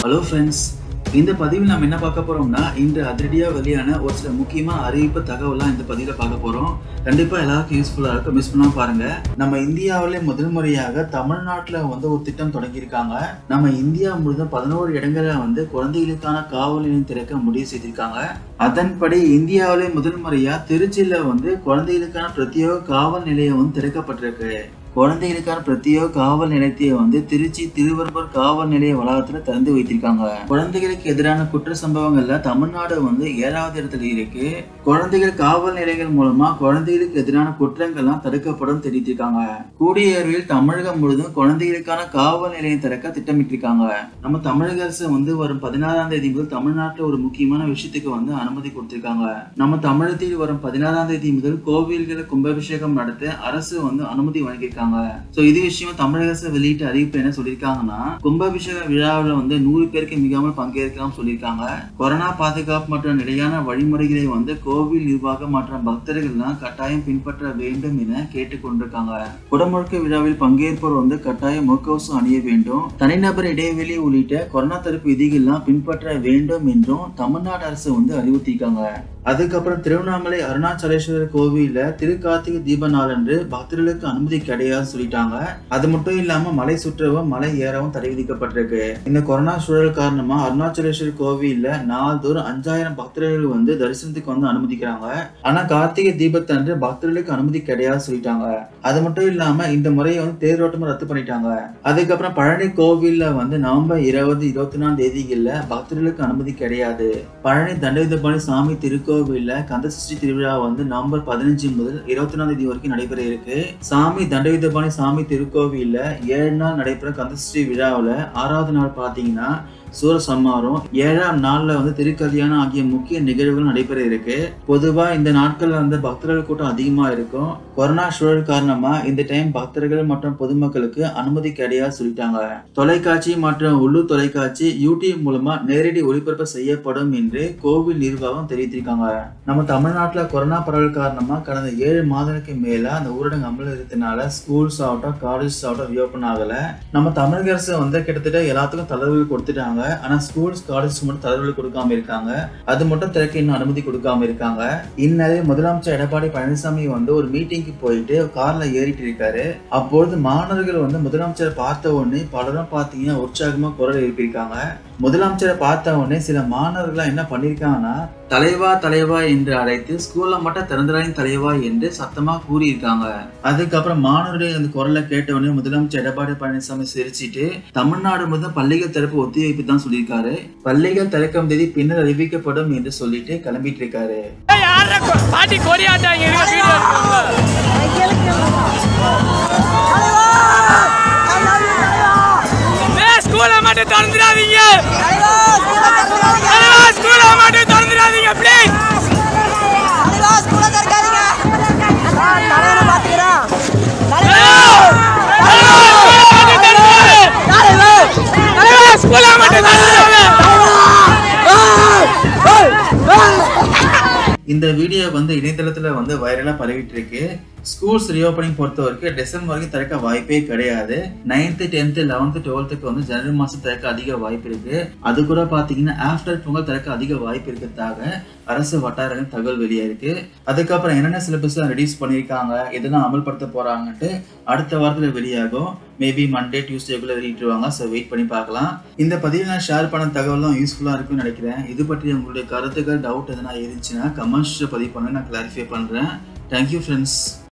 hello friends இந்த பதிவில் நம்ம என்ன பார்க்க போறோம்னா இன்று அதிரடியாக வெளியான ஒரு சில முக்கியமான அறிவிப்பு தகவலாம் இந்த பதிவில் பார்க்க போறோம் கண்டிப்பாக எல்லாருக்கும் யூஸ்ஃபுல்லாக இருக்கும் மிஸ் பண்ணாம பாருங்க நம்ம இந்தியாவிலே முதல் முறையாக தமிழ்நாட்டில் வந்து ஒரு திட்டம் தொடங்கியிருக்காங்க நம்ம இந்தியா முழுவதும் பதினோரு இடங்களில் வந்து குழந்தைகளுக்கான காவல் நிலையம் திறக்க முடிவு செய்திருக்காங்க அதன்படி இந்தியாவிலே முதல் முறையா திருச்சியில வந்து குழந்தைகளுக்கான பிரத்யேக காவல் நிலையம் வந்து திறக்கப்பட்டிருக்கு குழந்தைகளுக்கான பிரத்யேக காவல் நிலையத்தை வந்து திருச்சி திருவரம்பூர் காவல் நிலைய வளாகத்துல திறந்து வைத்திருக்காங்க குழந்தைகளுக்கு எதிரான குற்ற சம்பவங்கள்ல தமிழ்நாடு வந்து ஏழாவது இடத்துல இருக்கு குழந்தைகள் காவல் நிலையங்கள் மூலமா குழந்தைகளுக்கு எதிரான குற்றங்கள்லாம் தடுக்கப்படும் தெரிவித்திருக்காங்க கூடிய விரைவில் தமிழகம் முழுவதும் குழந்தைகளுக்கான காவல் நிலையம் திறக்க திட்டமிட்டிருக்காங்க நம்ம தமிழக அரசு வந்து வரும் பதினாறாம் தேதி முதல் தமிழ்நாட்டில் ஒரு முக்கியமான விஷயத்துக்கு வந்து அனுமதி கொடுத்திருக்காங்க நம்ம தமிழகத்தில் வரும் பதினாறாம் தேதி முதல் கோவில்களில் கும்பாபிஷேகம் நடத்த அரசு வந்து அனுமதி வழங்கியிருக்காங்க சோ இது விஷயம் தமிழக அரசு வெளியிட்ட அறிவிப்பு என்ன சொல்லியிருக்காங்கன்னா கும்பாபிஷேக விழாவில் வந்து நூறு பேருக்கு மிகாமல் பங்கேற்கலாம் சொல்லியிருக்காங்க கொரோனா பாதுகாப்பு மற்றும் நிலையான வழிமுறைகளை வந்து கோவில் நிர்வாகம் மற்றும் பக்தர்கள்லாம் கட்டாயம் பின்பற்ற வேண்டும் என கேட்டுக்கொண்டிருக்காங்க குடமுழுக்கு விழாவில் பங்கேற்போர் வந்து கட்டாயம் முகக்கவசம் அணிய வேண்டும் தனிநபர் இடைவெளி உள்ளிட்ட கொரோனா தடுப்பு விதிகள்லாம் பின்பற்ற வேண்டும் என்றும் தமிழ்நாடு அரசு வந்து அறிவுறுத்திருக்காங்க அதுக்கப்புறம் திருவண்ணாமலை அருணாச்சலேஸ்வரர் கோவில்ல திருக்கார்த்திகை தீப நாளன்று பக்தர்களுக்கு அனுமதி கிடையாது சொல்லிட்டாங்க அது மட்டும் இல்லாம மலை சுற்றவும் மலை ஏறவும் தடை விதிக்கப்பட்டிருக்கு இந்த கொரோனா சூழல் காரணமா அருணாச்சலேஸ்வரர் கோவில்ல நாள்தோறும் அஞ்சாயிரம் பக்தர்கள் வந்து தரிசனத்துக்கு வந்து அனுமதிக்கிறாங்க ஆனா கார்த்திகை தீபத்தன்று பக்தர்களுக்கு அனுமதி கிடையாது சொல்லிட்டாங்க அது மட்டும் இல்லாம இந்த முறையை வந்து தேரோட்டமும் ரத்து பண்ணிட்டாங்க அதுக்கப்புறம் பழனி கோவில்ல வந்து நவம்பர் இருபது இருபத்தி நாலாம் தேதிகள்ல பக்தர்களுக்கு அனுமதி கிடையாது பழனி தண்டவிதபாணி சாமி திருக்கோவில்ல கந்தசஷ்டி திருவிழா வந்து நவம்பர் பதினஞ்சு முதல் இருபத்தி நாலாம் தேதி வரைக்கும் நடைபெற இருக்கு சாமி தண்டவிதபாணி சாமி திருக்கோவில்ல ஏழு நாள் நடைபெற கந்தசஷ்டி விழாவில் ஆறாவது நாள் பார்த்தீங்கன்னா சூரசம்மாரம் ஏழாம் நாள்ல வந்து திருக்கல்யாணம் ஆகிய முக்கிய நிகழ்வுகள் நடைபெற இருக்கு பொதுவா இந்த நாட்கள்ல வந்து பக்தர்கள் கூட்டம் அதிகமா இருக்கும் கொரோனா சூழல் காரணமா இந்த டைம் பக்தர்கள் மற்றும் பொதுமக்களுக்கு அனுமதி கிடையாது சொல்லிட்டாங்க தொலைக்காட்சி மற்றும் உள்ளூர் தொலைக்காட்சி யூடியூப் மூலமா நேரடி ஒளிபரப்பு செய்யப்படும் என்று கோவில் நிர்வாகம் தெரிவித்திருக்காங்க நம்ம தமிழ்நாட்டுல கொரோனா பரவல் காரணமா கடந்த ஏழு மாதங்களுக்கு மேல அந்த ஊரடங்கு அமல் இருந்ததுனால ஸ்கூல்ஸ் ஆகட்டும் காலேஜ் ஆகட்டும் ரியோப்பன் ஆகல நம்ம தமிழக அரசு வந்து கிட்டத்தட்ட எல்லாத்துக்கும் தளர்வுகள் கொடுத்துட்டாங்க ஆனா ஸ்கூல்ஸ் காலேஜ் மட்டும் தளர்வுகள் கொடுக்காம இருக்காங்க அது மட்டும் திறக்க இன்னும் அனுமதி கொடுக்காம இருக்காங்க இந்நிலையில் முதலமைச்சர் எடப்பாடி பழனிசாமி வந்து ஒரு மீட்டிங்க்கு போயிட்டு கார்ல ஏறிட்டு இருக்காரு அப்பொழுது மாணவர்கள் வந்து முதலமைச்சரை பார்த்த உடனே பலரும் பார்த்தீங்கன்னா உற்சாகமா குரல் எழுப்பியிருக்காங்க முதலமைச்சரை பார்த்த உடனே சில மாணவர்கள் என்ன பண்ணியிருக்காங்கன்னா தலைவா தலைவா என்று அழைத்து ஸ்கூல்ல மட்டும் திறந்துடாயும் தலைவா என்று சத்தமா கூறியிருக்காங்க அதுக்கப்புறம் மாணவருடைய அந்த குரலை கேட்ட உடனே முதலமைச்சர் எடப்பாடி பழனிசாமி சிரிச்சிட்டு தமிழ்நாடு முதல் பள்ளிகள் திறப்பு ஒத்திவைப்பு தான் சொல்லியிருக்காரு பள்ளிகள் திறக்கும் தேதி பின்னர் அறிவிக்கப்படும் என்று சொல்லிட்டு கிளம்பிட்டு இருக்காரு யார பாட்டி கொடியாட்டாங்க இருக்க வீடியோ ஸ்கூல மட்டும் திறந்துடாதீங்க ஸ்கூல மட்டும் திறந்துடாதீங்க ப்ளீஸ் ஸ்கூல மட்டும் திறந்துடாதீங்க இந்த வீடியோ வந்து இணையதளத்துல வந்து வைரலா பரவிட்டு இருக்கு ஸ்கூல்ஸ் ரீஓப்பனிங் பொறுத்த வரைக்கும் டிசம்பர் வரைக்கும் திறக்க வாய்ப்பே கிடையாது நைன்த்து டென்த்து லெவன்த்து டுவெல்த்துக்கு வந்து ஜனவரி மாசம் திறக்க அதிக வாய்ப்பு இருக்கு அது கூட பாத்தீங்கன்னா ஆஃப்டர் பொங்கல் திறக்க அதிக வாய்ப்பு இருக்கிறதாக அரசு வட்டாரங்கள் தகவல் வெளியா இருக்கு அதுக்கப்புறம் என்னென்ன சிலபஸ் ரெடியூஸ் பண்ணியிருக்காங்க எதெல்லாம் அமல்படுத்த போறாங்கன்ட்டு அடுத்த வாரத்துல வெளியாகும் மேபி மண்டே டியூஸ்டேக்குள்ள வெளியிட்டுருவாங்க ஸோ வெயிட் பண்ணி பார்க்கலாம் இந்த பதிவில் நான் ஷேர் பண்ண தகவலும் யூஸ்ஃபுல்லாக இருக்கும்னு நினைக்கிறேன் இது பற்றி உங்களுடைய கருத்துக்கள் டவுட் எதனா இருந்துச்சுன்னா கமெண்ட்ஸில் பதிவு பண்ண நான் கிளாரிஃபை பண்ணுறேன் தேங்க்யூ ஃப்ரெண்ட்ஸ்